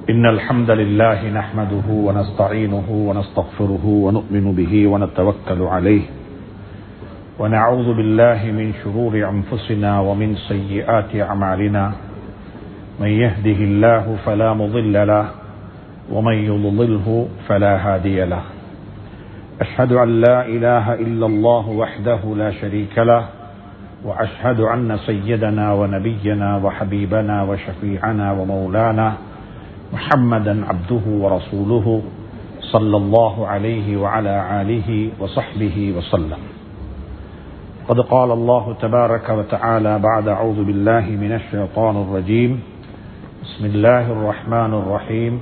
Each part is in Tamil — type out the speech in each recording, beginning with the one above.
إن الحمد لله نحمده ونستعينه ونستغفره ونؤمن به ونتوكل عليه ونعوذ بالله من شرور أنفسنا ومن سيئات أعمالنا من يهده الله فلا مضل له ومن يضلله فلا هادي له أشهد أن لا إله إلا الله وحده لا شريك له وأشهد أن سيدنا ونبينا وحبيبنا وشفيعنا ومولانا محمدا عبده ورسوله صلى الله عليه وعلى آله وصحبه وسلم قد قال الله تبارك وتعالى بعد أعوذ بالله من الشيطان الرجيم بسم الله الرحمن الرحيم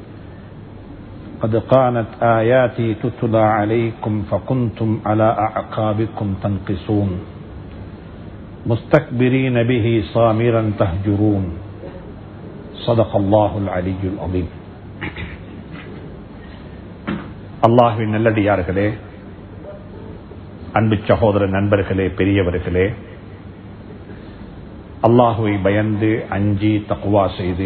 قد كانت آياتي تتلى عليكم فكنتم على أعقابكم تنقصون مستكبرين به صامرا تهجرون صدق الله العلي العظيم அல்லாஹுவின் நல்லடியார்களே அன்பு சகோதர நண்பர்களே பெரியவர்களே அல்லாஹுவை பயந்து அஞ்சி தக்குவா செய்து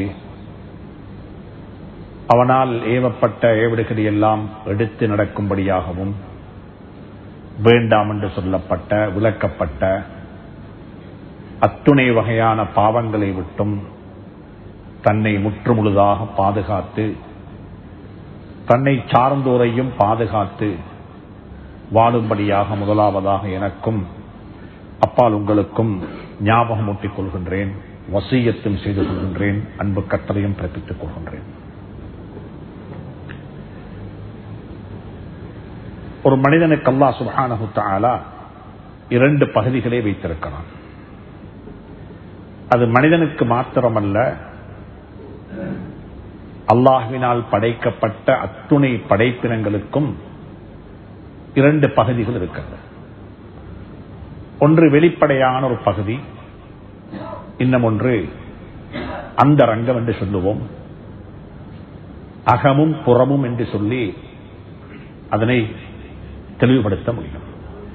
அவனால் ஏவப்பட்ட ஏவிடுகளை எல்லாம் எடுத்து நடக்கும்படியாகவும் வேண்டாம் என்று சொல்லப்பட்ட விளக்கப்பட்ட அத்துணை வகையான பாவங்களை விட்டும் தன்னை முற்றுமுழுதாக பாதுகாத்து தன்னை சார்ந்தோரையும் பாதுகாத்து வாழும்படியாக முதலாவதாக எனக்கும் அப்பால் உங்களுக்கும் ஞாபகமூட்டிக் கொள்கின்றேன் வசீயத்தும் செய்து கொள்கின்றேன் அன்பு கட்டளையும் பிறப்பித்துக் கொள்கின்றேன் ஒரு மனிதனுக்கு அல்லா சுபானு தாலா இரண்டு பகுதிகளை வைத்திருக்கிறான் அது மனிதனுக்கு மாத்திரமல்ல அல்லாஹுவினால் படைக்கப்பட்ட அத்துணை படைப்பினங்களுக்கும் இரண்டு பகுதிகள் இருக்கிறது ஒன்று வெளிப்படையான ஒரு பகுதி இன்னும் ஒன்று அந்த ரங்கம் என்று சொல்லுவோம் அகமும் புறமும் என்று சொல்லி அதனை தெளிவுபடுத்த முடியும்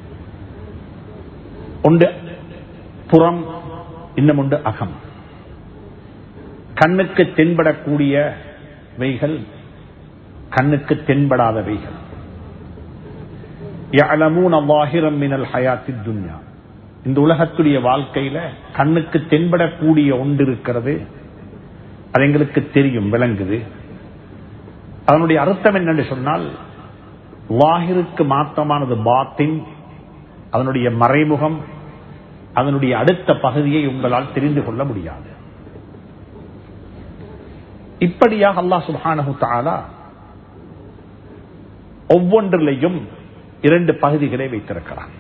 ஒன்று புறம் இன்னும் ஒன்று அகம் கண்ணுக்கு தென்படக்கூடியவைகள் கண்ணுக்கு தென்படாதவைகள் துன்யா இந்த உலகத்துடைய வாழ்க்கையில கண்ணுக்கு தென்படக்கூடிய ஒன்று இருக்கிறது அது எங்களுக்கு தெரியும் விளங்குது அதனுடைய அர்த்தம் என்னென்று சொன்னால் வாகிருக்கு மாத்தமானது பாத்தின் அதனுடைய மறைமுகம் அதனுடைய அடுத்த பகுதியை உங்களால் தெரிந்து கொள்ள முடியாது இப்படியாக அல்லா சுபானு தாலா ஒவ்வொன்றிலையும் இரண்டு பகுதிகளை வைத்திருக்கிறான்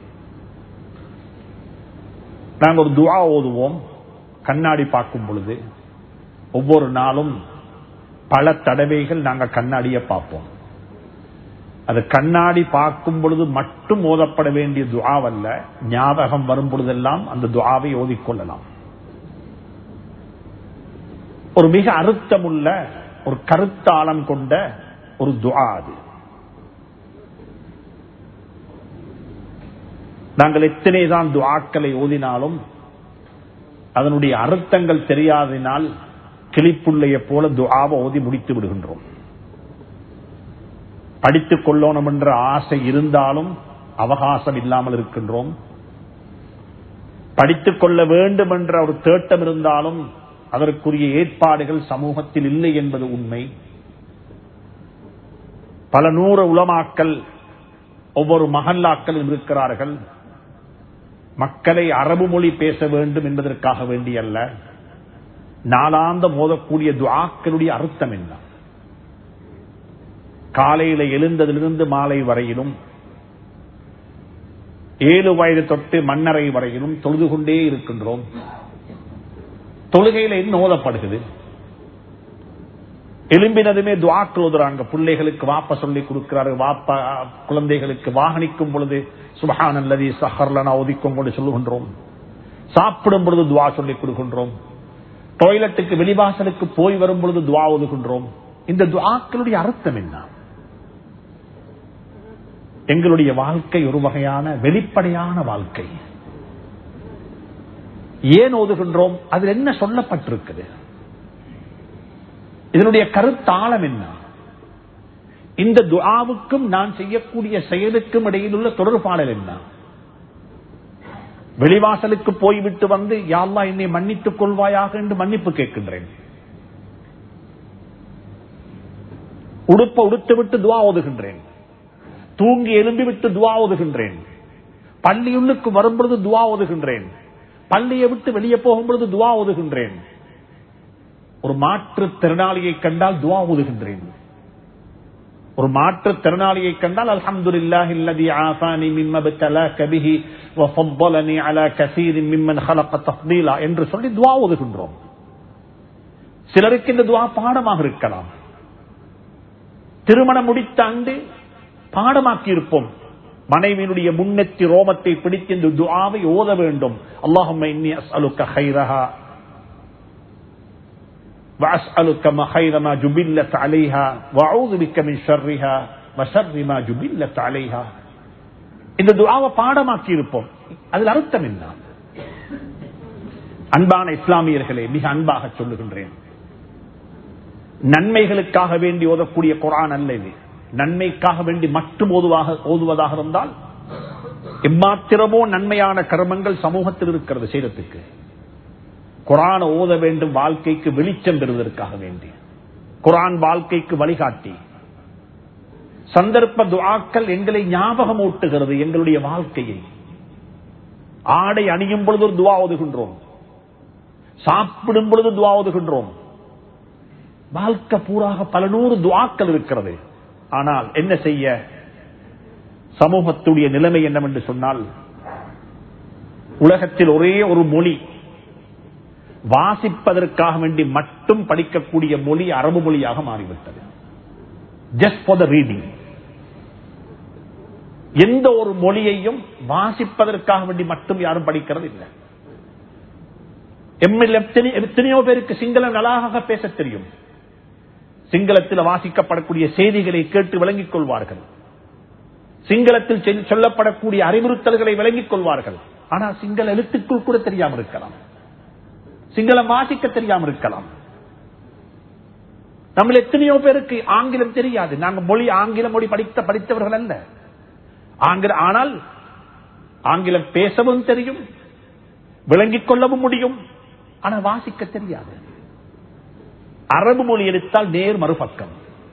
நாங்கள் ஒரு துவா ஓதுவோம் கண்ணாடி பார்க்கும் பொழுது ஒவ்வொரு நாளும் பல தடவைகள் நாங்கள் கண்ணாடியை பார்ப்போம் அது கண்ணாடி பார்க்கும் பொழுது மட்டும் ஓதப்பட வேண்டிய துவாவல்ல ஞாபகம் வரும் பொழுதெல்லாம் அந்த துவாவை ஓதிக்கொள்ளலாம் ஒரு மிக அறுத்தமுள்ள ஒரு கருத்தாளம் கொண்ட ஒரு துவா அது நாங்கள் எத்தனைதான் துவாக்களை ஓதினாலும் அதனுடைய அர்த்தங்கள் தெரியாததினால் கிளிப்புள்ளைய போல துவாவை ஓதி முடித்து விடுகின்றோம் படித்துக் கொள்ளணும் என்ற ஆசை இருந்தாலும் அவகாசம் இல்லாமல் இருக்கின்றோம் படித்துக் கொள்ள வேண்டும் என்ற ஒரு தேட்டம் இருந்தாலும் அதற்குரிய ஏற்பாடுகள் சமூகத்தில் இல்லை என்பது உண்மை பல நூறு உளமாக்கல் ஒவ்வொரு மகல்லாக்களும் இருக்கிறார்கள் மக்களை அரபு மொழி பேச வேண்டும் என்பதற்காக வேண்டியல்ல நாளாந்த மோதக்கூடிய துவாக்களுடைய அர்த்தம் என்ன காலையில எழுந்ததிலிருந்து மாலை வரையிலும் ஏழு வயது தொட்டு மன்னரை வரையிலும் தொழுது கொண்டே இருக்கின்றோம் தொழுகையில என்ன ஓதப்படுகிறது எலும்பினதுமே துவாக்கள் ஓதுறாங்க பிள்ளைகளுக்கு வாப்ப சொல்லி கொடுக்கிறாரு வாப்பா குழந்தைகளுக்கு வாகனிக்கும் பொழுது சுபஹான் அல்லது சஹர்லனா ஒதிக்கும் கொண்டு சொல்லுகின்றோம் சாப்பிடும் பொழுது துவா சொல்லிக் கொடுக்கின்றோம் டாய்லெட்டுக்கு வெளிவாசலுக்கு போய் வரும் பொழுது துவா ஒதுகின்றோம் இந்த துவாக்களுடைய அர்த்தம் என்ன எங்களுடைய வாழ்க்கை ஒரு வகையான வெளிப்படையான வாழ்க்கை ஏன் ஓதுகின்றோம் அதில் என்ன சொல்லப்பட்டிருக்குது இதனுடைய கருத்தாளம் என்ன இந்த துஆவுக்கும் நான் செய்யக்கூடிய செயலுக்கும் இடையில் உள்ள தொடர்பாடல் என்ன வெளிவாசலுக்கு போய்விட்டு வந்து யாழ்லா என்னை மன்னித்துக் கொள்வாயாக என்று மன்னிப்பு கேட்கின்றேன் உடுப்ப உடுத்து விட்டு துவா ஓதுகின்றேன் தூங்கி எழும்பி விட்டு துவா ஓதுகின்றேன் பள்ளியுள்ளுக்கு வரும்பொழுது துவா ஓதுகின்றேன் பள்ளியை விட்டு வெளியே போகும்பொழுது துவா ஓதுகின்றேன் ஒரு மாற்றுத் திறனாளியை கண்டால் துவா ஓதுகின்றேன் ஒரு மாற்றுத் திறனாளியை கண்டால் அல்ஹம்துலில்லாஹி அல்லதி ஆஃபானி மிம்ம பத்தலாக பிஹி வ ஃபضلني على كثير ممن خلق تفضيلا என்று சொல்லி துஆ ஓதுகின்றோம் சிலருக்கு இந்த துஆ பாடமாக இருக்கலாம் திருமணம் முடித்த ஆண்டு பாடமாக்கி இருப்போம் மனைவியினுடைய முன்னெத்தி ரோமத்தை பிடித்து இந்த துஆவை ஓத வேண்டும் அல்லாஹும்ம இன்னி அஸ்அலுக்க கைரஹா وأسألك ما خير ما جبلت عليها وأعوذ بك من شرها وشر ما جبلت عليها இந்த துஆவை பாடமாக்கி இருப்போம் அதில் அர்த்தம் என்ன அன்பான இஸ்லாமியர்களே மிக அன்பாக சொல்லுகின்றேன் நன்மைகளுக்காக வேண்டி ஓதக்கூடிய குரான் அல்ல இது நன்மைக்காக வேண்டி மட்டும் ஓதுவாக ஓதுவதாக இருந்தால் எம்மாத்திரமோ நன்மையான கர்மங்கள் சமூகத்தில் இருக்கிறது செய்தத்துக்கு குரான் ஓத வேண்டும் வாழ்க்கைக்கு வெளிச்சம் பெறுவதற்காக வேண்டி குரான் வாழ்க்கைக்கு வழிகாட்டி சந்தர்ப்ப துஆக்கள் எங்களை ஞாபகம் ஊட்டுகிறது எங்களுடைய வாழ்க்கையை ஆடை அணியும் பொழுது ஒரு துவா ஓதுகின்றோம் சாப்பிடும் பொழுது துவா ஓதுகின்றோம் வாழ்க்கை பூராக பல நூறு துவாக்கள் இருக்கிறது ஆனால் என்ன செய்ய சமூகத்துடைய நிலைமை என்னவென்று சொன்னால் உலகத்தில் ஒரே ஒரு மொழி வாசிப்பதற்காக வேண்டி மட்டும் படிக்கக்கூடிய மொழி அரபு மொழியாக மாறிவிட்டது ஜஸ்ட் ஃபார் த ரீடிங் எந்த ஒரு மொழியையும் வாசிப்பதற்காக வேண்டி மட்டும் யாரும் படிக்கிறது இல்லை எம்எல் எத்தனையோ பேருக்கு சிங்களம் நலாக பேச தெரியும் சிங்களத்தில் வாசிக்கப்படக்கூடிய செய்திகளை கேட்டு விளங்கிக் கொள்வார்கள் சிங்களத்தில் சொல்லப்படக்கூடிய அறிவுறுத்தல்களை விளங்கிக் கொள்வார்கள் ஆனால் சிங்கள எழுத்துக்கள் கூட தெரியாமல் இருக்கலாம் சிங்களம் வாசிக்க தெரியாமல் இருக்கலாம் நம்ம எத்தனையோ பேருக்கு ஆங்கிலம் தெரியாது நாங்க மொழி ஆங்கில மொழி படித்த படித்தவர்கள் அல்ல ஆங்கில ஆனால் ஆங்கிலம் பேசவும் தெரியும் விளங்கிக் கொள்ளவும் முடியும் ஆனா வாசிக்க தெரியாது அரபு மொழி எடுத்தால் நேர் மறுபக்கம்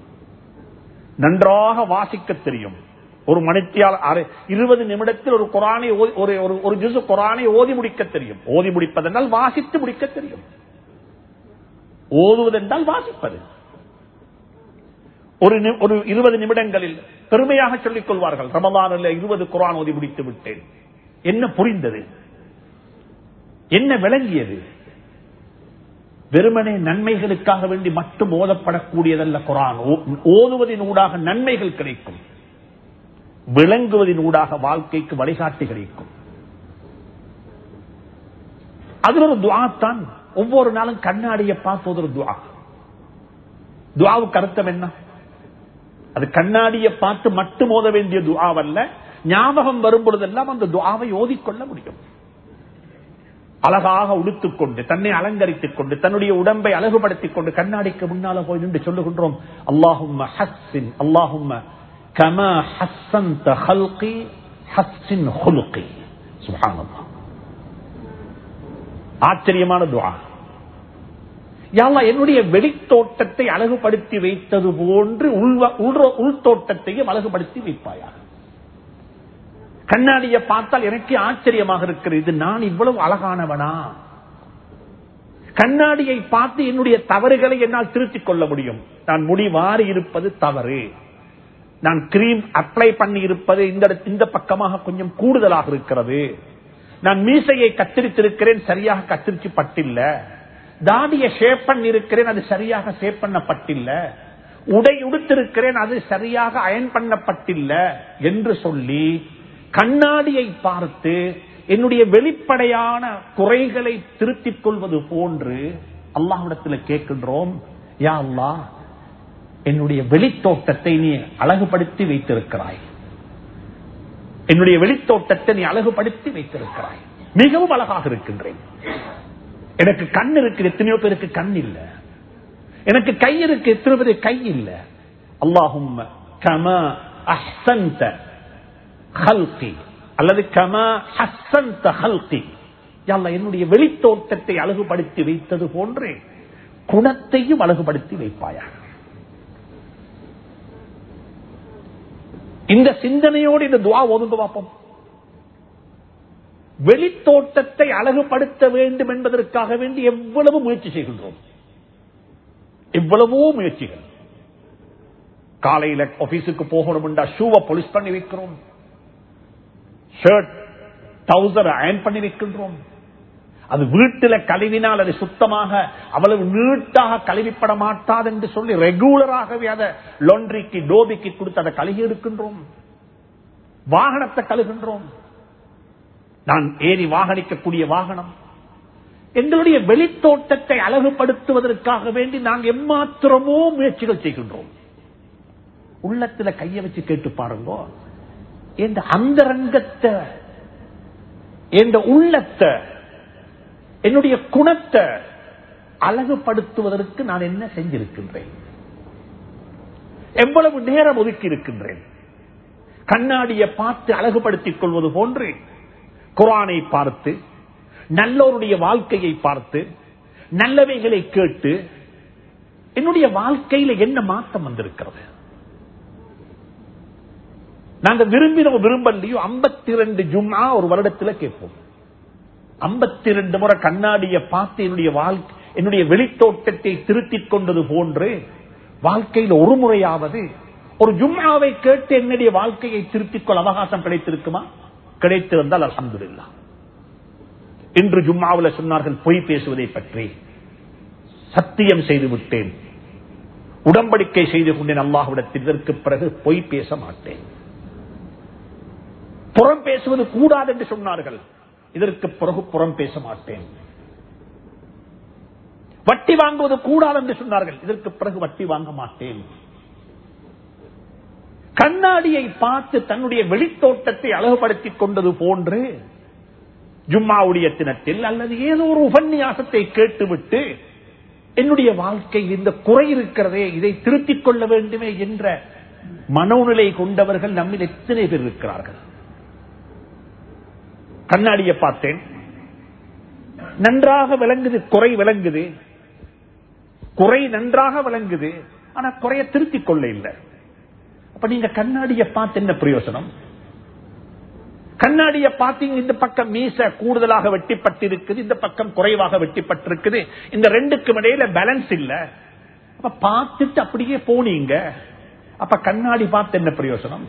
நன்றாக வாசிக்க தெரியும் ஒரு மணித்தியால் இருபது நிமிடத்தில் ஒரு குரானை ஒரு ஜுசு குரானை ஓதி முடிக்க தெரியும் ஓதி முடிப்பதென்றால் வாசித்து முடிக்க தெரியும் ஓதுவதென்றால் வாசிப்பது ஒரு ஒரு இருபது நிமிடங்களில் பெருமையாக சொல்லிக் கொள்வார்கள் ரமதானில் இருபது குரான் ஓதி முடித்து விட்டேன் என்ன புரிந்தது என்ன விளங்கியது வெறுமனே நன்மைகளுக்காக வேண்டி மட்டும் ஓதப்படக்கூடியதல்ல குரான் ஓதுவதின் ஊடாக நன்மைகள் கிடைக்கும் விளங்குவதின் ஊடாக வாழ்க்கைக்கு வழிகாட்டி கிடைக்கும் அது ஒரு துவா தான் ஒவ்வொரு நாளும் கண்ணாடியை பார்த்து ஒரு துவா துவாவுக்கு அர்த்தம் என்ன அது கண்ணாடியை பார்த்து மட்டும் ஓத வேண்டிய துவாவல்ல ஞாபகம் வரும் பொழுதெல்லாம் அந்த துவாவை ஓதிக்கொள்ள முடியும் அழகாக உடுத்துக்கொண்டு தன்னை அலங்கரித்துக் கொண்டு தன்னுடைய உடம்பை அழகுபடுத்திக் கொண்டு கண்ணாடிக்கு முன்னால போய் நின்று சொல்லுகின்றோம் அல்லாஹும் ஹஸ்ஸின் அல்லாஹும் கமா ஹஸ்ஸன் ஹல்கி ஹஸ்ஸின் ஹுலுகி சுப்ஹானல்லாஹ் ஆச்சரியமான துவா யாழ்லா என்னுடைய வெளித்தோட்டத்தை அழகுபடுத்தி வைத்தது போன்று உள்தோட்டத்தையும் அழகுபடுத்தி வைப்பாயாக கண்ணாடியை பார்த்தால் எனக்கு ஆச்சரியமாக இருக்கிறது நான் இவ்வளவு அழகானவனா கண்ணாடியை பார்த்து என்னுடைய தவறுகளை என்னால் திருத்திக் கொள்ள முடியும் நான் முடி வாரி இருப்பது தவறு நான் கிரீம் அப்ளை பண்ணி இருப்பது இந்த இந்த பக்கமாக கொஞ்சம் கூடுதலாக இருக்கிறது நான் மீசையை கத்திரித்திருக்கிறேன் சரியாக கத்திரிச்சு பட்டில்ல தாடியை ஷேப் பண்ணி இருக்கிறேன் அது சரியாக ஷேப் பண்ணப்பட்டில்ல உடை உடுத்திருக்கிறேன் அது சரியாக அயன் பண்ணப்பட்டில்ல என்று சொல்லி கண்ணாடியை பார்த்து என்னுடைய வெளிப்படையான குறைகளை திருத்திக் கொள்வது போன்று அல்லாஹிடத்தில் கேட்கின்றோம் யா அல்லா என்னுடைய வெளித்தோட்டத்தை நீ அழகுபடுத்தி வைத்திருக்கிறாய் என்னுடைய வெளித்தோட்டத்தை நீ அழகுபடுத்தி வைத்திருக்கிறாய் மிகவும் அழகாக இருக்கின்றேன் எனக்கு கண் இருக்கு எத்தனையோ பேருக்கு கண் இல்ல எனக்கு கை இருக்கு எத்தனை பேர் கை இல்ல அல்லாஹும் கமா அஹ்சன்த ஹல்கி அல்லது கமா ஹஸ்ஸன்த ஹல்கி யல்லா என்னுடைய வெளித்தோட்டத்தை அழகுபடுத்தி வைத்தது போன்று குணத்தையும் அழகுபடுத்தி வைப்பாயா இந்த சிந்தனையோடு இந்த துவா ஒதுங்க பார்ப்போம் வெளித்தோட்டத்தை அழகுபடுத்த வேண்டும் என்பதற்காக வேண்டி எவ்வளவு முயற்சி செய்கின்றோம் எவ்வளவோ முயற்சிகள் காலையில ஆபீஸுக்கு போகணும் என்றா ஷூவை பொலிஸ் பண்ணி வைக்கிறோம் ஷர்ட் டவுசர் அயன் பண்ணி வைக்கின்றோம் அது வீட்டில கழுவினால் அது சுத்தமாக அவ்வளவு நீட்டாக கழுவிப்பட மாட்டாது என்று சொல்லி ரெகுலராகவே அதை லொன்றிக்கு டோபிக்கு கொடுத்து அதை கழுகி எடுக்கின்றோம் வாகனத்தை கழுகின்றோம் நான் ஏறி வாகனிக்கக்கூடிய வாகனம் எங்களுடைய வெளித்தோட்டத்தை அழகுபடுத்துவதற்காக வேண்டி நாங்கள் எம்மாத்திரமோ முயற்சிகள் செய்கின்றோம் உள்ளத்துல கைய வச்சு கேட்டு பாருங்க இந்த அந்தரங்கத்தை என்ற உள்ளத்தை என்னுடைய குணத்தை அழகுபடுத்துவதற்கு நான் என்ன செஞ்சிருக்கின்றேன் எவ்வளவு நேரம் ஒதுக்கி இருக்கின்றேன் கண்ணாடியை பார்த்து அழகுபடுத்திக் கொள்வது போன்று குரானை பார்த்து நல்லோருடைய வாழ்க்கையை பார்த்து நல்லவைகளை கேட்டு என்னுடைய வாழ்க்கையில என்ன மாற்றம் வந்திருக்கிறது நாங்க விரும்பினோ விரும்பலையோ ஐம்பத்தி ரெண்டு ஜும்மா ஒரு வருடத்துல கேட்போம் ஐம்பத்தி ரெண்டு முறை கண்ணாடியை பார்த்து என்னுடைய வாழ்க்கை என்னுடைய வெளித்தோட்டத்தை திருத்திக் கொண்டது போன்று வாழ்க்கையில் ஒரு முறையாவது ஒரு ஜும்மாவை கேட்டு என்னுடைய வாழ்க்கையை திருத்திக் கொள்ள அவகாசம் கிடைத்திருக்குமா கிடைத்திருந்தால் அலமதுல்லா இன்று ஜும்மாவில் சொன்னார்கள் பொய் பேசுவதை பற்றி சத்தியம் செய்து விட்டேன் உடம்படிக்கை செய்து கொண்டேன் அல்லாஹுடத்தில் இதற்கு பிறகு பொய் பேச மாட்டேன் புறம் பேசுவது கூடாது என்று சொன்னார்கள் இதற்கு பிறகு புறம் பேச மாட்டேன் வட்டி வாங்குவது கூடாது என்று சொன்னார்கள் இதற்கு பிறகு வட்டி வாங்க மாட்டேன் கண்ணாடியை பார்த்து தன்னுடைய வெளித்தோட்டத்தை அழகுபடுத்திக் கொண்டது போன்று ஜும்மாவுடைய தினத்தில் அல்லது ஏதோ ஒரு உபன்யாசத்தை கேட்டுவிட்டு என்னுடைய வாழ்க்கை இந்த குறை இருக்கிறதே இதை திருத்திக் கொள்ள வேண்டுமே என்ற மனோநிலை கொண்டவர்கள் நம்மில் எத்தனை பேர் இருக்கிறார்கள் கண்ணாடியை பார்த்தேன் நன்றாக விளங்குது குறை விளங்குது குறை நன்றாக விளங்குது ஆனா குறைய திருத்திக் கொள்ள இல்லை அப்ப நீங்க கண்ணாடியை பார்த்து என்ன பிரயோசனம் கண்ணாடியை பார்த்தீங்க இந்த பக்கம் மீச கூடுதலாக வெட்டிப்பட்டிருக்குது இந்த பக்கம் குறைவாக வெட்டிப்பட்டிருக்குது இந்த ரெண்டுக்கும் இடையில பேலன்ஸ் இல்ல அப்ப பார்த்துட்டு அப்படியே போனீங்க அப்ப கண்ணாடி பார்த்து என்ன பிரயோசனம்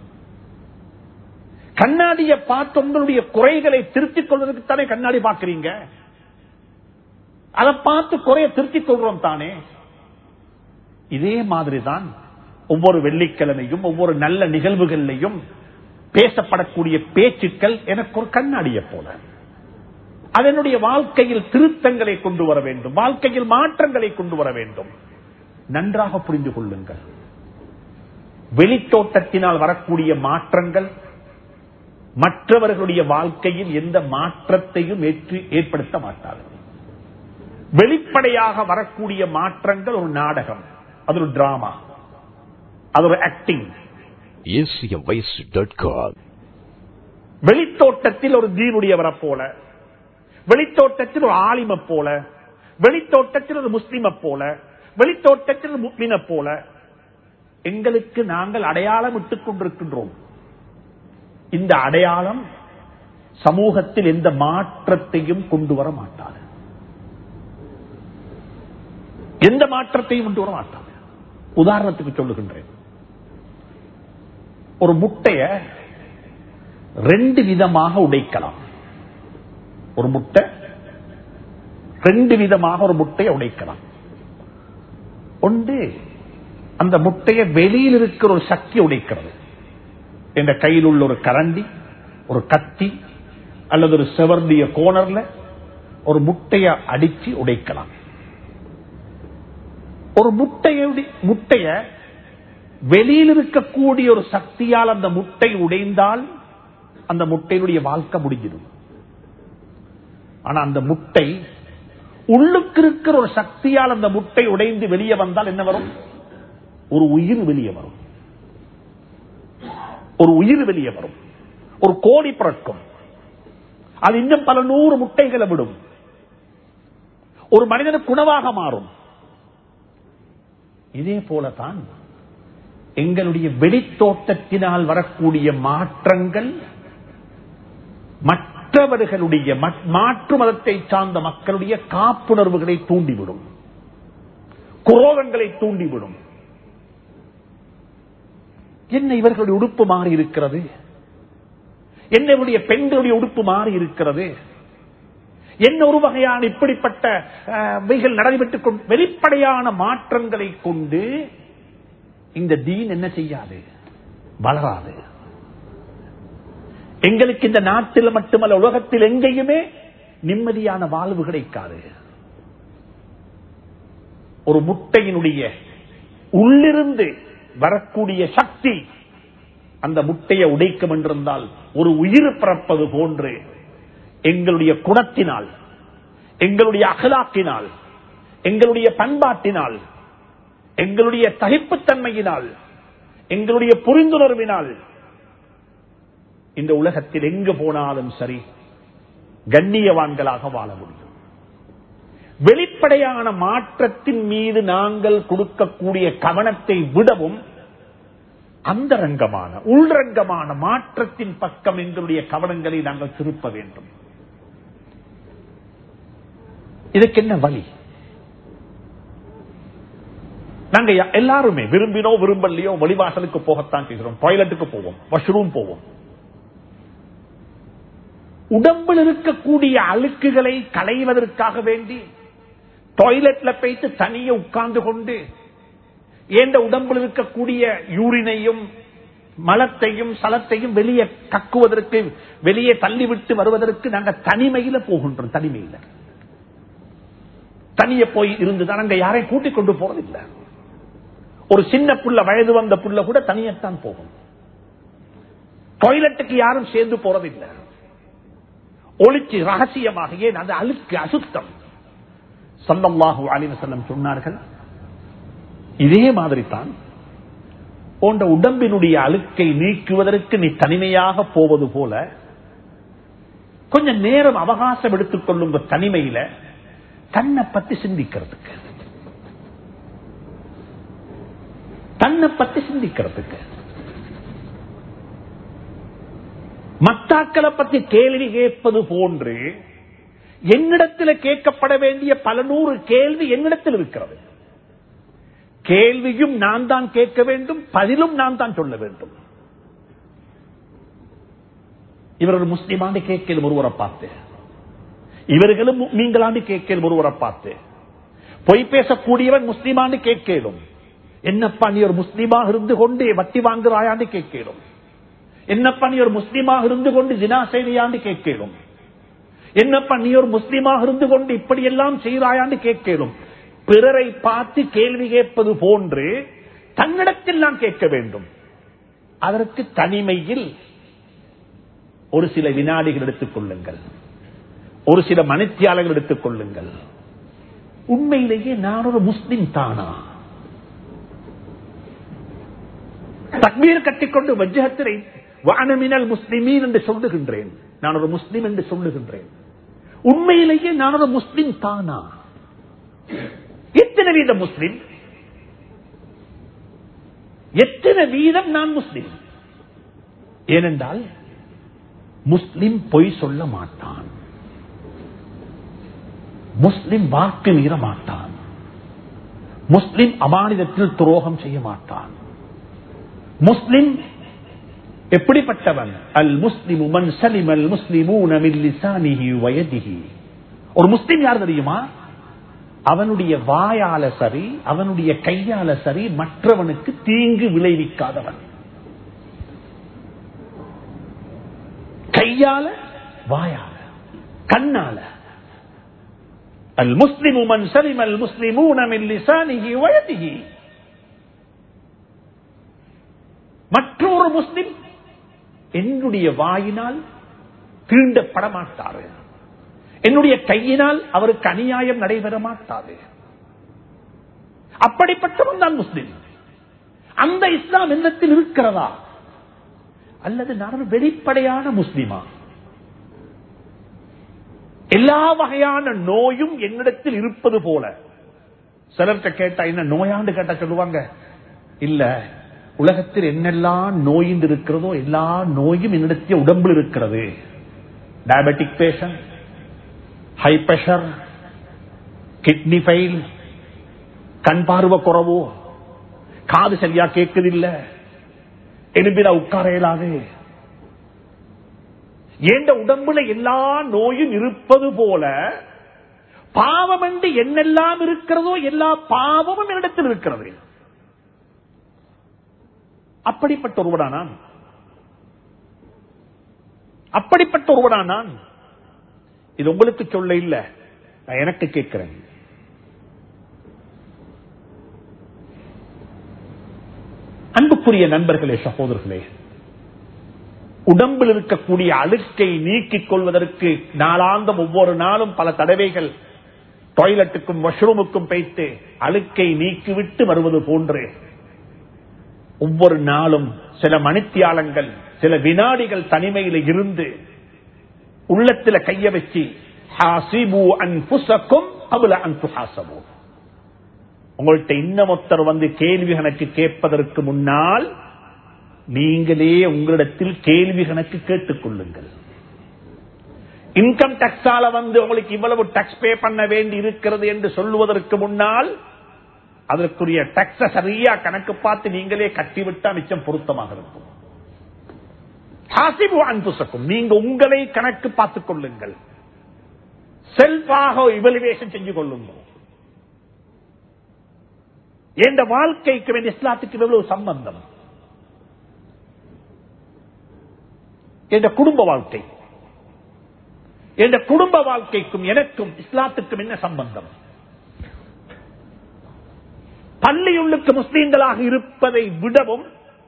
கண்ணாடியை பார்த்து உங்களுடைய குறைகளை திருத்திக் கொள்வதற்கு தானே கண்ணாடி பார்க்கிறீங்க அதை பார்த்து குறைய திருத்திக் கொள்றோம் தானே இதே மாதிரிதான் ஒவ்வொரு வெள்ளிக்கிழமையும் ஒவ்வொரு நல்ல நிகழ்வுகள்லையும் பேசப்படக்கூடிய பேச்சுக்கள் எனக்கு ஒரு கண்ணாடியை போல அதனுடைய வாழ்க்கையில் திருத்தங்களை கொண்டு வர வேண்டும் வாழ்க்கையில் மாற்றங்களை கொண்டு வர வேண்டும் நன்றாக புரிந்து கொள்ளுங்கள் வெளித்தோட்டத்தினால் வரக்கூடிய மாற்றங்கள் மற்றவர்களுடைய வாழ்க்கையில் எந்த மாற்றத்தையும் ஏற்படுத்த மாட்டார்கள் வெளிப்படையாக வரக்கூடிய மாற்றங்கள் ஒரு நாடகம் அது ஒரு டிராமா அது ஒரு ஆக்டிங் வெளித்தோட்டத்தில் ஒரு தீனுடையவரை போல வெளித்தோட்டத்தில் ஒரு ஆலிம போல வெளித்தோட்டத்தில் ஒரு முஸ்லிம போல வெளித்தோட்டத்தில் ஒரு முக்மின போல எங்களுக்கு நாங்கள் அடையாளம் இட்டுக் கொண்டிருக்கின்றோம் இந்த அடையாளம் சமூகத்தில் எந்த மாற்றத்தையும் கொண்டு வர மாட்டாது எந்த மாற்றத்தையும் கொண்டு வர மாட்டாது உதாரணத்துக்கு சொல்லுகின்றேன் ஒரு முட்டைய ரெண்டு விதமாக உடைக்கலாம் ஒரு முட்டை ரெண்டு விதமாக ஒரு முட்டையை உடைக்கலாம் ஒன்று அந்த முட்டையை வெளியில் இருக்கிற ஒரு சக்தி உடைக்கிறது என்ற கையில் உள்ள ஒரு கரண்டி ஒரு கத்தி அல்லது ஒரு செவர்டிய கோணர்ல ஒரு முட்டைய அடிச்சு உடைக்கலாம் ஒரு முட்டைய முட்டைய வெளியில் இருக்கக்கூடிய ஒரு சக்தியால் அந்த முட்டை உடைந்தால் அந்த முட்டையினுடைய வாழ்க்கை முடிஞ்சிடும் ஆனா அந்த முட்டை உள்ளுக்கு இருக்கிற ஒரு சக்தியால் அந்த முட்டை உடைந்து வெளியே வந்தால் என்ன வரும் ஒரு உயிர் வெளியே வரும் ஒரு உயிர் வெளியே வரும் ஒரு கோடி பிறக்கும் அது இன்னும் பல நூறு முட்டைகளை விடும் ஒரு மனிதனுக்கு உணவாக மாறும் இதே போலதான் எங்களுடைய வெளித்தோட்டத்தினால் வரக்கூடிய மாற்றங்கள் மற்றவர்களுடைய மாற்று மதத்தை சார்ந்த மக்களுடைய காப்புணர்வுகளை தூண்டிவிடும் குரோகங்களை தூண்டிவிடும் என்ன இவர்களுடைய உடுப்பு மாறி இருக்கிறது என்னுடைய பெண்களுடைய உடுப்பு மாறி இருக்கிறது என்ன ஒரு வகையான இப்படிப்பட்ட வைகள் நடைபெற்றுக் கொண்டு வெளிப்படையான மாற்றங்களை கொண்டு இந்த தீன் என்ன செய்யாது வளராது எங்களுக்கு இந்த நாட்டில் மட்டுமல்ல உலகத்தில் எங்கேயுமே நிம்மதியான வாழ்வு கிடைக்காது ஒரு முட்டையினுடைய உள்ளிருந்து வரக்கூடிய சக்தி அந்த முட்டையை உடைக்கும் என்றிருந்தால் ஒரு உயிர் பிறப்பது போன்று எங்களுடைய குணத்தினால் எங்களுடைய அகலாக்கினால் எங்களுடைய பண்பாட்டினால் எங்களுடைய தகைப்புத்தன்மையினால் எங்களுடைய புரிந்துணர்வினால் இந்த உலகத்தில் எங்கு போனாலும் சரி கண்ணியவான்களாக வாழ முடியும் வெளிப்படையான மாற்றத்தின் மீது நாங்கள் கொடுக்கக்கூடிய கவனத்தை விடவும் அந்தரங்கமான உள்ரங்கமான மாற்றத்தின் பக்கம் எங்களுடைய கவனங்களை நாங்கள் திருப்ப வேண்டும் இதுக்கு என்ன வழி நாங்க எல்லாருமே விரும்பினோ விரும்பலையோ வழிவாசலுக்கு போகத்தான் செய்கிறோம் டாய்லெட்டுக்கு போவோம் வாஷ்ரூம் போவோம் உடம்பில் இருக்கக்கூடிய அழுக்குகளை களைவதற்காக வேண்டி டாய்லெட்ல போயிட்டு தனியே உட்கார்ந்து கொண்டு ஏந்த உடம்பில் இருக்கக்கூடிய யூரினையும் மலத்தையும் சலத்தையும் வெளியே கக்குவதற்கு வெளியே தள்ளிவிட்டு வருவதற்கு நாங்க தனிமையில போகின்றோம் தனிமையில தனிய போய் இருந்துதான் அங்க யாரையும் கூட்டிக் கொண்டு போறதில்லை ஒரு சின்ன புள்ள வயது வந்த புள்ள கூட தனியத்தான் போகும் டாய்லெட்டுக்கு யாரும் சேர்ந்து போறதில்லை ஒளிச்சு ரகசியமாக ஏன் அது அழுக்கு அசுத்தம் சல்லல்லாஹு அலிவசல்லம் சொன்னார்கள் இதே மாதிரி தான் போன்ற உடம்பினுடைய அழுக்கை நீக்குவதற்கு நீ தனிமையாக போவது போல கொஞ்சம் நேரம் அவகாசம் எடுத்துக் கொள்ளும் தனிமையில தன்னை பத்தி சிந்திக்கிறதுக்கு தன்னை பத்தி சிந்திக்கிறதுக்கு மத்தாக்களை பத்தி கேள்வி கேட்பது போன்று என்னிடத்தில் கேட்கப்பட வேண்டிய பல நூறு கேள்வி என்னிடத்தில் இருக்கிறது கேள்வியும் நான் தான் கேட்க வேண்டும் பதிலும் நான் தான் சொல்ல வேண்டும் இவர் ஒரு முஸ்லிமாண்டு கேட்கலும் ஒருவரை பார்த்து இவர்களும் நீங்களாண்டு கேட்கலும் ஒருவரை பார்த்து பொய் பேசக்கூடியவன் முஸ்லிமாண்டு கேட்கலும் என்னப்பா நீ ஒரு முஸ்லீமாக இருந்து கொண்டு வட்டி வாங்குறாயாண்டு கேட்கலும் என்னப்பா நீ ஒரு முஸ்லீமாக இருந்து கொண்டு ஜினா செய்தியாண்டு கேட்கலும் என்னப்பா நீ ஒரு முஸ்லீமாக இருந்து கொண்டு இப்படி எல்லாம் செய்கிறாயாண்டு கேட்கலும் பிறரை பார்த்து கேள்வி கேட்பது போன்று தன்னிடத்தில் நான் கேட்க வேண்டும் அதற்கு தனிமையில் ஒரு சில வினாடிகள் எடுத்துக் கொள்ளுங்கள் ஒரு சில மனித்தியாளர்கள் எடுத்துக் கொள்ளுங்கள் உண்மையிலேயே நான் ஒரு முஸ்லிம் தானா தக்மீர் கட்டிக்கொண்டு வஜ்ஜகத்திரை வானமினல் முஸ்லிமீன் என்று சொல்லுகின்றேன் நான் ஒரு முஸ்லிம் என்று சொல்லுகின்றேன் உண்மையிலேயே நான் ஒரு முஸ்லிம் தானா எத்தனை வீதம் முஸ்லிம் எத்தனை வீதம் நான் முஸ்லிம் ஏனென்றால் முஸ்லிம் பொய் சொல்ல மாட்டான் முஸ்லிம் வாக்கு மீற மாட்டான் முஸ்லிம் அமானிதத்தில் துரோகம் செய்ய மாட்டான் முஸ்லிம் எப்படிப்பட்டவன் அல் முஸ்லிம் மன் சலிம் அல் முஸ்லிமூன மின் லிசானிஹி வயதிஹி ஒரு முஸ்லிம் யார் தெரியுமா அவனுடைய வாயால சரி அவனுடைய கையால சரி மற்றவனுக்கு தீங்கு விளைவிக்காதவன் கையால வாயால கண்ணால அல் முஸ்லிமு மன் சலிம் அல் முஸ்லிமூன மின் லிசானிஹி வயதிஹி மற்றொரு முஸ்லிம் என்னுடைய வாயினால் தீண்டப்பட மாட்டாரு என்னுடைய கையினால் அவருக்கு அநியாயம் நடைபெற மாட்டாது அப்படிப்பட்டவன் தான் முஸ்லிம் அந்த இஸ்லாம் என்னத்தில் இருக்கிறதா அல்லது நான் வெளிப்படையான முஸ்லிமா எல்லா வகையான நோயும் என்னிடத்தில் இருப்பது போல சிலர்கிட்ட கேட்டா என்ன நோயாண்டு கேட்டா சொல்லுவாங்க இல்ல உலகத்தில் என்னெல்லாம் நோயின் இருக்கிறதோ எல்லா நோயும் என்னிடத்தில் உடம்பில் இருக்கிறது diabetic patient high pressure kidney fail கண் பார்வை குறவு காது சரியா கேட்குதில்ல எலும்பில உட்கார இயலாது ஏண்ட உடம்புல எல்லா நோயும் இருப்பது போல பாவம் என்று என்னெல்லாம் இருக்கிறதோ எல்லா பாவமும் என்னிடத்தில் இருக்கிறது அப்படிப்பட்ட ஒருவனா நான் அப்படிப்பட்ட ஒருவனா நான் இது உங்களுக்கு சொல்ல இல்ல நான் எனக்கு கேட்கிறேன் அன்புக்குரிய நண்பர்களே சகோதரர்களே உடம்பில் இருக்கக்கூடிய அழுக்கை நீக்கிக் கொள்வதற்கு நாளாந்தம் ஒவ்வொரு நாளும் பல தடவைகள் டாய்லெட்டுக்கும் வாஷ்ரூமுக்கும் வைத்து அழுக்கை நீக்கிவிட்டு வருவது போன்று ஒவ்வொரு நாளும் சில மணித்தியாலங்கள் சில வினாடிகள் தனிமையில் இருந்து உள்ளத்துல கைய வச்சு ஹாசிபு அன்புசக்கும் அபுல அன்புஹாசபு உங்கள்கிட்ட இன்னமொத்தர் வந்து கேள்வி கணக்கு கேட்பதற்கு முன்னால் நீங்களே உங்களிடத்தில் கேள்வி கணக்கு கேட்டுக் கொள்ளுங்கள் இன்கம் டாக்ஸால வந்து உங்களுக்கு இவ்வளவு டாக்ஸ் பே பண்ண வேண்டி இருக்கிறது என்று சொல்லுவதற்கு முன்னால் அதற்குரிய டாக்ஸ சரியா கணக்கு பார்த்து நீங்களே கட்டிவிட்டா மிச்சம் பொருத்தமாக இருக்கும் ஹாசிபு அன்புசக்கும் நீங்க உங்களை கணக்கு பார்த்துக் கொள்ளுங்கள் செல்ஃபாக இவலுவேஷன் செஞ்சு கொள்ளுங்கள் எந்த வாழ்க்கைக்கு வேண்டிய இஸ்லாத்துக்கு எவ்வளவு சம்பந்தம் என்ற குடும்ப வாழ்க்கை என்ற குடும்ப வாழ்க்கைக்கும் எனக்கும் இஸ்லாத்துக்கும் என்ன சம்பந்தம் பள்ளியுள்ளுக்கு முஸ்லீம்களாக இருப்பதை விடவும்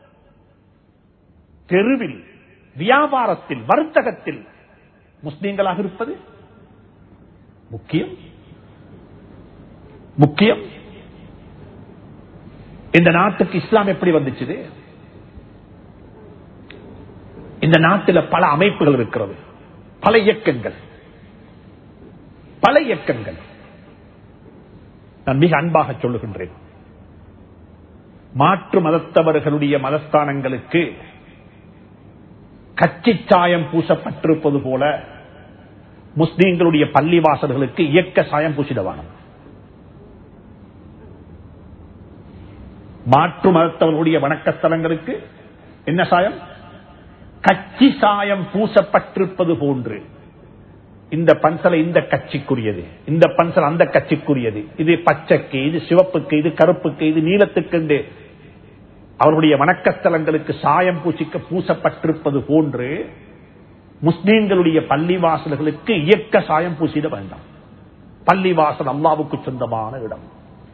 தெருவில் வியாபாரத்தில் வர்த்தகத்தில் முஸ்லீம்களாக இருப்பது முக்கியம் முக்கியம் இந்த நாட்டுக்கு இஸ்லாம் எப்படி வந்துச்சு இந்த நாட்டில் பல அமைப்புகள் இருக்கிறது பல இயக்கங்கள் பல இயக்கங்கள் நான் மிக அன்பாக சொல்லுகின்றேன் மாற்று மதத்தவர்களுடைய மதஸ்தானங்களுக்கு கட்சி சாயம் பூசப்பட்டிருப்பது போல முஸ்லீம்களுடைய பள்ளிவாசல்களுக்கு இயக்க சாயம் பூசிடவானம் மாற்று மதத்தவர்களுடைய வணக்கஸ்தலங்களுக்கு என்ன சாயம் கட்சி சாயம் பூசப்பட்டிருப்பது போன்று இந்த பன்சலை இந்த கட்சிக்குரியது இந்த பன்சல் அந்த கட்சிக்குரியது இது பச்சைக்கு இது சிவப்புக்கு இது கருப்புக்கு இது நீளத்துக்கு என்று அவருடைய வணக்கஸ்தலங்களுக்கு சாயம் பூசிக்க பூசப்பட்டிருப்பது போன்று முஸ்லீம்களுடைய பள்ளிவாசல்களுக்கு இயக்க சாயம் பூசிட வேண்டாம் பள்ளிவாசல் அல்லாவுக்கு சொந்தமான இடம்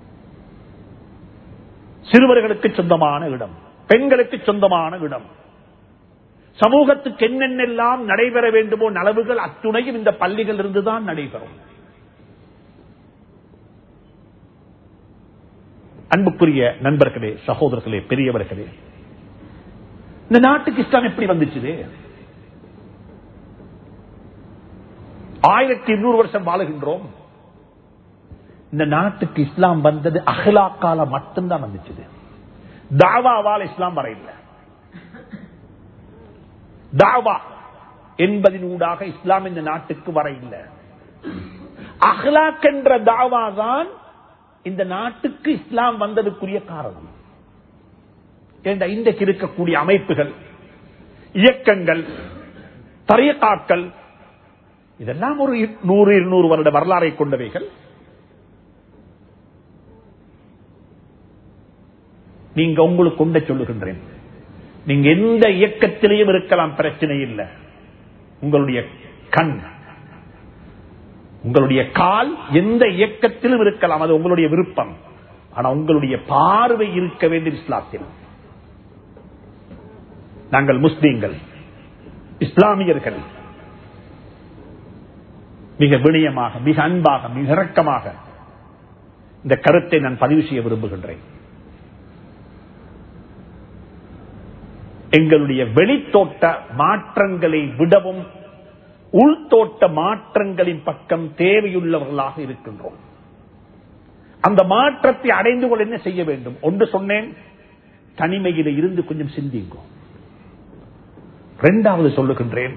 சிறுவர்களுக்கு சொந்தமான இடம் பெண்களுக்கு சொந்தமான இடம் சமூகத்துக்கு என்னென்னெல்லாம் நடைபெற வேண்டுமோ நலவுகள் அத்துணையும் இந்த பள்ளிகள் இருந்துதான் நடைபெறும் அன்புக்குரிய நண்பர்களே சகோதரர்களே பெரியவர்களே இந்த நாட்டுக்கு இஸ்லாம் எப்படி வந்துச்சு ஆயிரத்தி இருநூறு வருஷம் வாழுகின்றோம் இந்த நாட்டுக்கு இஸ்லாம் வந்தது அஹ்லாக்கால மட்டும்தான் வந்துச்சு தாவாவால் இஸ்லாம் வர இல்லை தாவா என்பதின் ஊடாக இஸ்லாம் இந்த நாட்டுக்கு வர இல்லை அஹ்லாக் என்ற தாவா தான் இந்த நாட்டுக்கு இஸ்லாம் வந்ததுக்குரிய காரணம் என்ற இன்றைக்கு இருக்கக்கூடிய அமைப்புகள் இயக்கங்கள் தரியக்காக்கள் இதெல்லாம் ஒரு நூறு இருநூறு வருட வரலாறை கொண்டவைகள் நீங்க உங்களுக்கு கொண்ட சொல்லுகின்றேன் நீங்க எந்த இயக்கத்திலையும் இருக்கலாம் பிரச்சனை இல்லை உங்களுடைய கண் உங்களுடைய கால் எந்த இயக்கத்திலும் இருக்கலாம் அது உங்களுடைய விருப்பம் ஆனா உங்களுடைய பார்வை இருக்க வேண்டிய இஸ்லாத்தில் நாங்கள் முஸ்லீம்கள் இஸ்லாமியர்கள் மிக வினயமாக மிக அன்பாக மிக இறக்கமாக இந்த கருத்தை நான் பதிவு செய்ய விரும்புகின்றேன் எங்களுடைய வெளித்தோட்ட மாற்றங்களை விடவும் உள்தோட்ட மாற்றங்களின் பக்கம் தேவையுள்ளவர்களாக இருக்கின்றோம் அந்த மாற்றத்தை அடைந்து கொள்ள என்ன செய்ய வேண்டும் ஒன்று சொன்னேன் தனிமையில இருந்து கொஞ்சம் சிந்திங்கோ இரண்டாவது சொல்லுகின்றேன்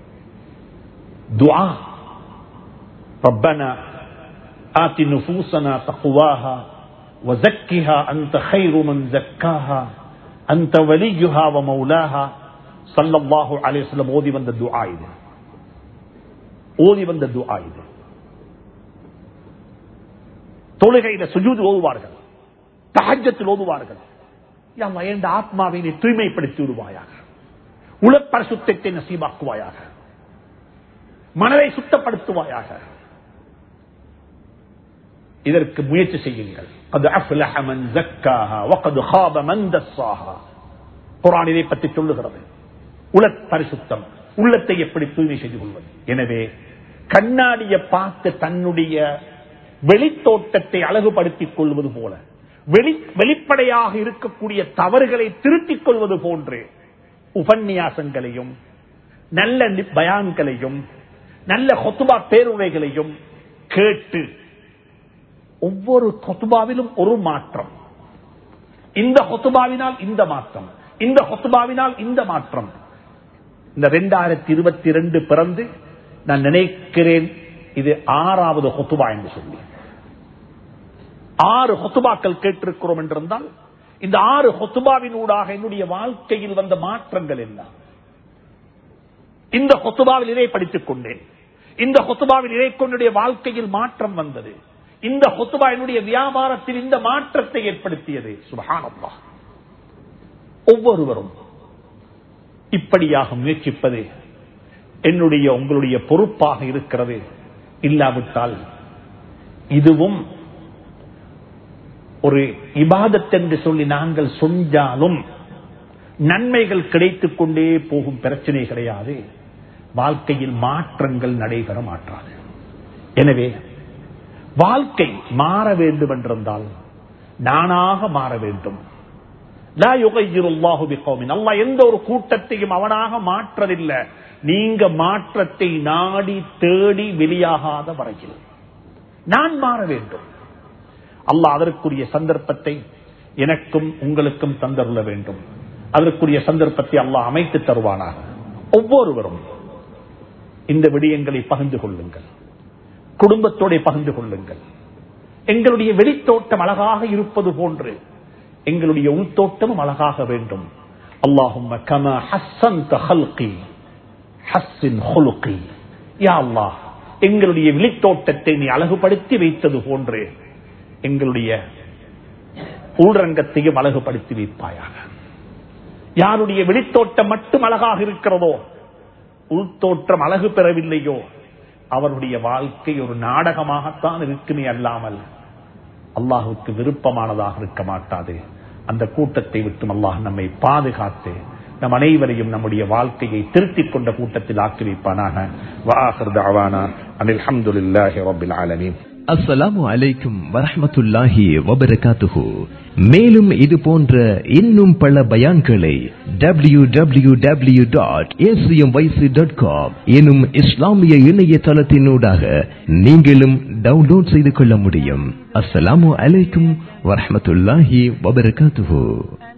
துஆ ربنا آت نفوسنا تقواها وزكها أنت خير من زكاها أنت وليها ومولاها صلى الله عليه وسلم ஓதி வந்த துஆ இது ஓதி வந்த துஆ இது தொழுகையில சுஜூது ஓதுவார்கள் தஹஜத்தில் ஓதுவார்கள் யம்மா என் ஆத்மாவை நீ தூய்மைப்படுத்தி விடுவாயாக உலப்பரிசுத்தத்தை நசீபாக்குவாயாக மனதை சுத்தப்படுத்துவாயாக இதற்கு முயற்சி செய்யுங்கள் அது அஃப்லஹ மன் ஜக்காஹா வகது ஹாப மன் தஸ்ஸாஹா குர்ஆன் இதை பற்றி சொல்லுகிறது உலத் பரிசுத்தம் உள்ளத்தை எப்படி தூய்மை செய்து கொள்வது எனவே கண்ணாடியை பார்த்து தன்னுடைய வெளித்தோட்டத்தை அழகுபடுத்திக் கொள்வது போல வெளி வெளிப்படையாக இருக்கக்கூடிய தவறுகளை திருத்திக் கொள்வது போன்று உபன்யாசங்களையும் நல்ல நி- பயான்களையும் நல்ல கொத்துபா பேருரைகளையும் கேட்டு ஒவ்வொரு கொத்துபாவிலும் ஒரு மாற்றம் இந்த கொத்துபாவினால் இந்த மாற்றம் இந்த கொத்துபாவினால் இந்த மாற்றம் இந்த ரெண்டாயிரத்தி இருபத்தி ரெண்டு பிறந்து நான் நினைக்கிறேன் இது ஆறாவது கொத்துபா என்று சொல்லி ஆறு ஹொத்துபாக்கள் கேட்டிருக்கிறோம் என்றிருந்தால் இந்த ஆறு ஹொத்துபாவின் ஊடாக என்னுடைய வாழ்க்கையில் வந்த மாற்றங்கள் என்ன இந்த ஹொத்துபாவில் இதை படித்துக் கொண்டேன் இந்த ஹொத்துபாவில் இதை கொண்டுடைய வாழ்க்கையில் மாற்றம் வந்தது இந்த ஹொத்துபா என்னுடைய வியாபாரத்தில் இந்த மாற்றத்தை ஏற்படுத்தியது சுபஹானல்லாஹ் ஒவ்வொருவரும் இப்படியாக முயற்சிப்பது என்னுடைய உங்களுடைய பொறுப்பாக இருக்கிறது இல்லாவிட்டால் இதுவும் ஒரு இபாதத் என்று சொல்லி நாங்கள் சொஞ்சாலும் நன்மைகள் கிடைத்துக் கொண்டே போகும் பிரச்சனை கிடையாது வாழ்க்கையில் மாற்றங்கள் நடைபெற மாட்டாது எனவே வாழ்க்கை மாற வேண்டும் என்றிருந்தால் நானாக மாற வேண்டும் லா யுகையிருல்லாஹு பிகௌமின். அல்லாஹ் எந்த ஒரு கூட்டத்தையும் அவனாக மாற்றதில்லை நீங்க மாற்றத்தை நாடி தேடி வெளியாகாத வரையில் நான் மாற வேண்டும் அல்லாஹ் அதற்குரிய சந்தர்ப்பத்தை எனக்கும் உங்களுக்கும் தந்தருள வேண்டும் அதற்குரிய சந்தர்ப்பத்தை அல்லாஹ் அமைத்து தருவானாக ஒவ்வொருவரும் இந்த விடயங்களை பகிர்ந்து கொள்ளுங்கள் குடும்பத்தோட பகிர்ந்து கொள்ளுங்கள் எங்களுடைய வெளித்தோட்டம் அழகாக இருப்பது போன்று எங்களுடைய உள்தோட்டமும் அழகாக வேண்டும் அல்லாஹும் கமா ஹஸ்ஸன் ஹல்கி ஹஸ்ஸின் ஹுலுகி யா அல்லாஹ் எங்களுடைய வெளித்தோட்டத்தை நீ அழகுபடுத்தி வைத்தது போன்று எங்களுடைய உள்ரங்கத்தையும் அழகுபடுத்தி வைப்பாயாக யாருடைய வெளித்தோட்டம் மட்டும் அழகாக இருக்கிறதோ உள்தோற்றம் அழகு பெறவில்லையோ அவருடைய வாழ்க்கை ஒரு நாடகமாகத்தான் இருக்குமே அல்லாமல் அல்லாஹுக்கு விருப்பமானதாக இருக்க மாட்டாது அந்த கூட்டத்தை விட்டும் அல்லாஹ் நம்மை பாதுகாத்து நம் அனைவரையும் நம்முடைய வாழ்க்கையை திருத்திக் கொண்ட கூட்டத்தில் ஆக்கி வைப்பானாக வாஹர் தவானா அனில் அஹமதுல்லாஹி ரபில் ஆலமீன் அஸ்ஸலாமு அலைக்கும் வரஹ்மத்துல்லாஹி வபரகாத்துஹு மேலும் இது போன்ற இன்னும் பல பயான்களை W W W dot dot com எனும் இஸ்லாமிய இணையதளத்தினூடாக நீங்களும் டவுன்லோட் செய்து கொள்ள முடியும் அஸ்ஸலாமு அலைக்கும் வரஹ்மத்துல்லாஹி வபரகாத்துஹு